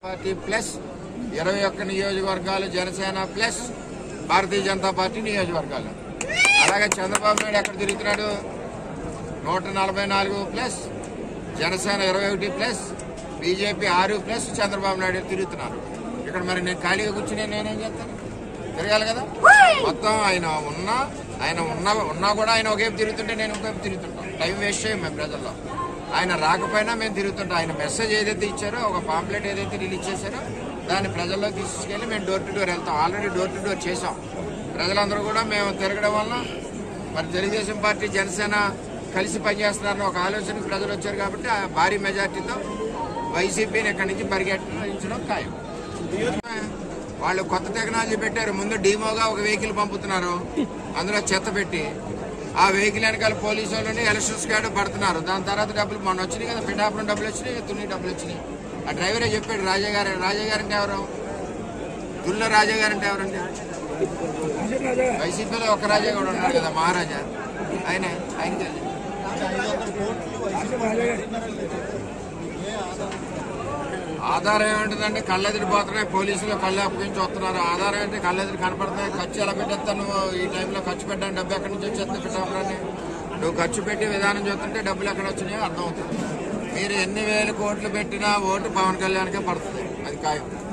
party plus ఇరవై ఒక్క నియోజకవర్గాలు జనసేన ప్లస్ భారతీయ జనతా పార్టీ నియోజకవర్గాలు అలాగే చంద్రబాబు నాయుడు ఎక్కడ తిరుగుతున్నాడు నూట నలభై నాలుగు ప్లస్ జనసేన ఇరవై ఒకటి ప్లస్ బీజేపీ ఆరు ప్లస్ చంద్రబాబు నాయుడు తిరుగుతున్నారు ఇక్కడ మరి నేను ఖాళీగా కూర్చుని నేనేం చేస్తాను తిరగాలి కదా మొత్తం ఆయన ఉన్నా ఆయన ఉన్నా ఉన్నా కూడా ఆయన ఒకవైపు తిరుగుతుంటే నేను ఒకవైపు తిరుగుతుంటాం టైం వేస్ట్ చేయం మేము ప్రజల్లో ఆయన రాకపోయినా మేము తిరుగుతుంటాం ఆయన మెసేజ్ ఏదైతే ఇచ్చారో ఒక పాంప్లెట్ ఏదైతే రిలీజ్ చేశారో దాన్ని ప్రజల్లో తీసుకెళ్ళి మేము డోర్ టు డోర్ వెళ్తాం ఆల్రెడీ డోర్ టు డోర్ చేసాం ప్రజలందరూ కూడా మేము తిరగడం వల్ల మరి తెలుగుదేశం పార్టీ జనసేన కలిసి పనిచేస్తున్నారని ఒక ఆలోచనకు ప్రజలు వచ్చారు కాబట్టి ఆ భారీ మెజార్టీతో వైసీపీని ఇక్కడి నుంచి పరిగెట్టించడం ఖాయం వాళ్ళు కొత్త టెక్నాలజీ పెట్టారు ముందు డీమోగా ఒక వెహికల్ పంపుతున్నారు అందులో చెత్త పెట్టి ఆ వెహికల్ వెనకాల పోలీసు వాళ్ళని ఎలక్షన్స్ కార్డు పడుతున్నారు దాని తర్వాత డబ్బులు మొన్న వచ్చినాయి కదా పిఠాపురం డబ్బులు వచ్చినాయి తుని డబ్బులు వచ్చినాయి ఆ డ్రైవరే చెప్పాడు రాజా గారు రాజా గారు అంటే ఎవరు దుల్ల రాజా గారు అంటే ఎవరండి వైసీపీలో ఒక రాజా కూడా ఉన్నాడు కదా మహారాజా ఆయన ఆయన ఆధారం ఏముంటుందంటే కళ్ళెదిరి పోతున్నాయి పోలీసులు కళ్ళు అప్పగించి వస్తున్నారు ఆధారం ఏంటి కళ్ళెదిరి కనపడుతున్నాయి ఖర్చు ఎలా పెట్టేస్తాను నువ్వు ఈ టైంలో ఖర్చు పెట్టాను డబ్బు ఎక్కడి నుంచి వచ్చేస్తే పెట్టామని నువ్వు ఖర్చు పెట్టే విధానం చూస్తుంటే డబ్బులు ఎక్కడ వచ్చినాయో అర్థమవుతుంది మీరు ఎన్ని వేల కోట్లు పెట్టినా ఓటు పవన్ కళ్యాణ్కే పడుతుంది అది ఖాయం